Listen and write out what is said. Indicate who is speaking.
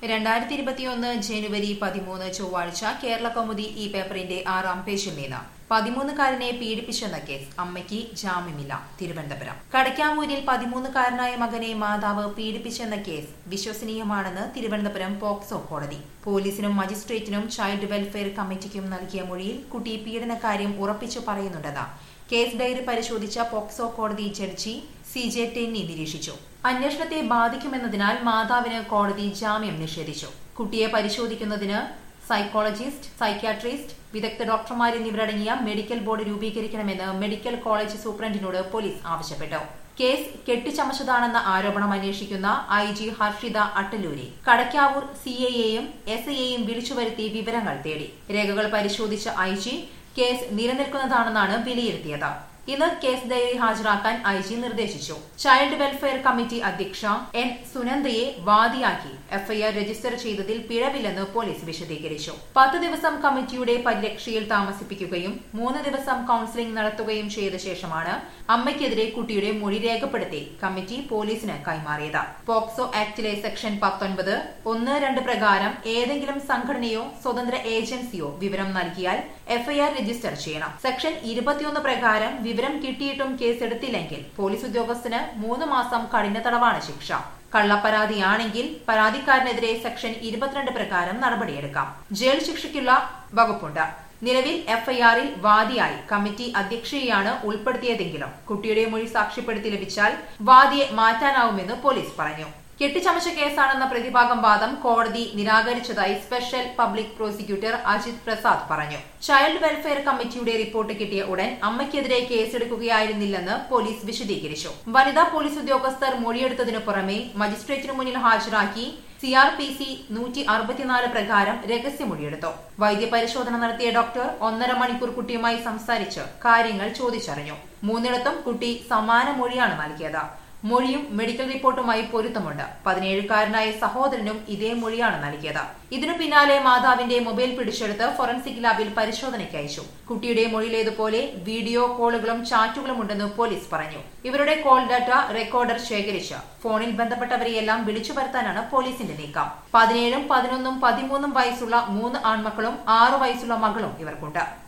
Speaker 1: രണ്ടായിരത്തി ഇരുപത്തിയൊന്ന് ജനുവരി പതിമൂന്ന് ചൊവ്വാഴ്ച കേരള കൗമുദി ഈ പേപ്പറിന്റെ ആറാം പേജിൽ നിന്ന് പതിമൂന്നുകാരനെ പീഡിപ്പിച്ചെന്ന കേസ് അമ്മയ്ക്ക് ജാമ്യമില്ല തിരുവനന്തപുരം കടയ്ക്കാവൂരിൽ പതിമൂന്നുകാരനായ മകനെ മാതാവ് പീഡിപ്പിച്ചെന്ന കേസ് വിശ്വസനീയമാണെന്ന് തിരുവനന്തപുരം പോക്സോ കോടതി പോലീസിനും മജിസ്ട്രേറ്റിനും ചൈൽഡ് വെൽഫെയർ കമ്മിറ്റിക്കും നൽകിയ മൊഴിയിൽ കുട്ടി പീഡനക്കാര്യം ഉറപ്പിച്ചു പറയുന്നുണ്ടെന്ന് കേസ് ഡയറി പരിശോധിച്ച പോക്സോ കോടതി ജഡ്ജി സി ജെ ടെന്നി നിരീക്ഷിച്ചു അന്വേഷണത്തെ ബാധിക്കുമെന്നതിനാൽ മാതാവിന് കോടതി ജാമ്യം നിഷേധിച്ചു കുട്ടിയെ പരിശോധിക്കുന്നതിന് സൈക്കോളജിസ്റ്റ് സൈക്യാട്രിസ്റ്റ് വിദഗ്ധ ഡോക്ടർമാർ എന്നിവരടങ്ങിയ മെഡിക്കൽ ബോർഡ് രൂപീകരിക്കണമെന്ന് മെഡിക്കൽ കോളേജ് സൂപ്രണ്ടിനോട് പോലീസ് ആവശ്യപ്പെട്ടു കേസ് കെട്ടിച്ചമച്ചതാണെന്ന ആരോപണം അന്വേഷിക്കുന്ന I G Harshita Attaluri Kadakkavoor C എയെയും എസ് ഐയെയും വിളിച്ചുവരുത്തി വിവരങ്ങൾ തേടി രേഖകൾ പരിശോധിച്ച ഐ ജി കേസ് നിലനിൽക്കുന്നതാണെന്നാണ് വിലയിരുത്തിയത് ഇന്ന് കേസ് ഡയറി ഹാജരാക്കാൻ ഐ ജി നിർദ്ദേശിച്ചു ചൈൽഡ് വെൽഫെയർ കമ്മിറ്റി അധ്യക്ഷ എൻ സുനന്ദയെ വാദിയാക്കി എഫ്ഐആർ രജിസ്റ്റർ ചെയ്തതിൽ പിഴവില്ലെന്ന് പോലീസ് വിശദീകരിച്ചു പത്ത് ദിവസം കമ്മിറ്റിയുടെ പരിരക്ഷയിൽ താമസിപ്പിക്കുകയും മൂന്ന് ദിവസം കൌൺസിലിംഗ് നടത്തുകയും ചെയ്ത ശേഷമാണ് അമ്മയ്ക്കെതിരെ കുട്ടിയുടെ മൊഴി രേഖപ്പെടുത്തി കമ്മിറ്റി പോലീസിന് കൈമാറിയത് പോക്സോ ആക്ടിലെ സെക്ഷൻ പത്തൊൻപത് ഒന്ന് രണ്ട് പ്രകാരം ഏതെങ്കിലും സംഘടനയോ സ്വതന്ത്ര ഏജൻസിയോ വിവരം നൽകിയാൽ എഫ്ഐആർ രജിസ്റ്റർ ചെയ്യണം സെക്ഷൻ ഇരുപത്തിയൊന്ന് പ്രകാരം വിവരം കിട്ടിയിട്ടും കേസെടുത്തില്ലെങ്കിൽ പോലീസ് ഉദ്യോഗസ്ഥന് മൂന്ന് മാസം കഠിന തടവാണ് ശിക്ഷ കള്ളപ്പരാതിയാണെങ്കിൽ പരാതിക്കാരനെതിരെ സെക്ഷൻ ഇരുപത്തിരണ്ട് പ്രകാരം നടപടിയെടുക്കാം ജയിൽ ശിക്ഷയ്ക്കുള്ള വകുപ്പുണ്ട് നിലവിൽ എഫ്ഐആറിൽ വാദിയായി കമ്മിറ്റി അധ്യക്ഷയെയാണ് ഉൾപ്പെടുത്തിയതെങ്കിലും കുട്ടിയുടെ മൊഴി സാക്ഷ്യപ്പെടുത്തി ലഭിച്ചാൽ വാദിയെ മാറ്റാനാവുമെന്ന് പോലീസ് പറഞ്ഞു കെട്ടിച്ചമച്ച കേസാണെന്ന പ്രതിഭാഗം വാദം കോടതി നിരാകരിച്ചതായി special public prosecutor Ajith Prasad പറഞ്ഞു ചൈൽഡ് വെൽഫെയർ കമ്മിറ്റിയുടെ റിപ്പോർട്ട് കിട്ടിയ ഉടൻ അമ്മയ്ക്കെതിരെ കേസെടുക്കുകയായിരുന്നില്ലെന്ന് പോലീസ് വിശദീകരിച്ചു വനിതാ പോലീസ് ഉദ്യോഗസ്ഥർ മൊഴിയെടുത്തതിനു പുറമെ മജിസ്ട്രേറ്റിനു മുന്നിൽ ഹാജരാക്കി സി ആർ പി സി നൂറ്റി അറുപത്തിനാല് പ്രകാരം രഹസ്യമൊഴിയെടുത്തു വൈദ്യപരിശോധന നടത്തിയ ഡോക്ടർ ഒന്നര മണിക്കൂർ കുട്ടിയുമായി സംസാരിച്ച് കാര്യങ്ങൾ ചോദിച്ചറിഞ്ഞു മൂന്നിടത്തും കുട്ടി സമാന മൊഴിയാണ് നൽകിയത് മൊഴിയും മെഡിക്കൽ റിപ്പോർട്ടുമായി പൊരുത്തമുണ്ട് പതിനേഴുകാരനായ സഹോദരനും ഇതേ മൊഴിയാണ് നൽകിയത് ഇതിനു പിന്നാലെ മാതാവിന്റെ മൊബൈൽ പിടിച്ചെടുത്ത് ഫോറൻസിക് ലാബിൽ പരിശോധനയ്ക്ക് അയച്ചു കുട്ടിയുടെ മൊഴിയിലേതുപോലെ വീഡിയോ കോളുകളും ചാറ്റുകളും ഉണ്ടെന്ന് പോലീസ് പറഞ്ഞു ഇവരുടെ കോൾ ഡാറ്റ റെക്കോർഡർ ശേഖരിച്ച് ഫോണിൽ ബന്ധപ്പെട്ടവരെയെല്ലാം വിളിച്ചു വരുത്താനാണ് പോലീസിന്റെ നീക്കം പതിനേഴും പതിനൊന്നും പതിമൂന്നും വയസ്സുള്ള മൂന്ന് ആൺമക്കളും ആറു വയസ്സുള്ള മകളും ഇവർക്കുണ്ട്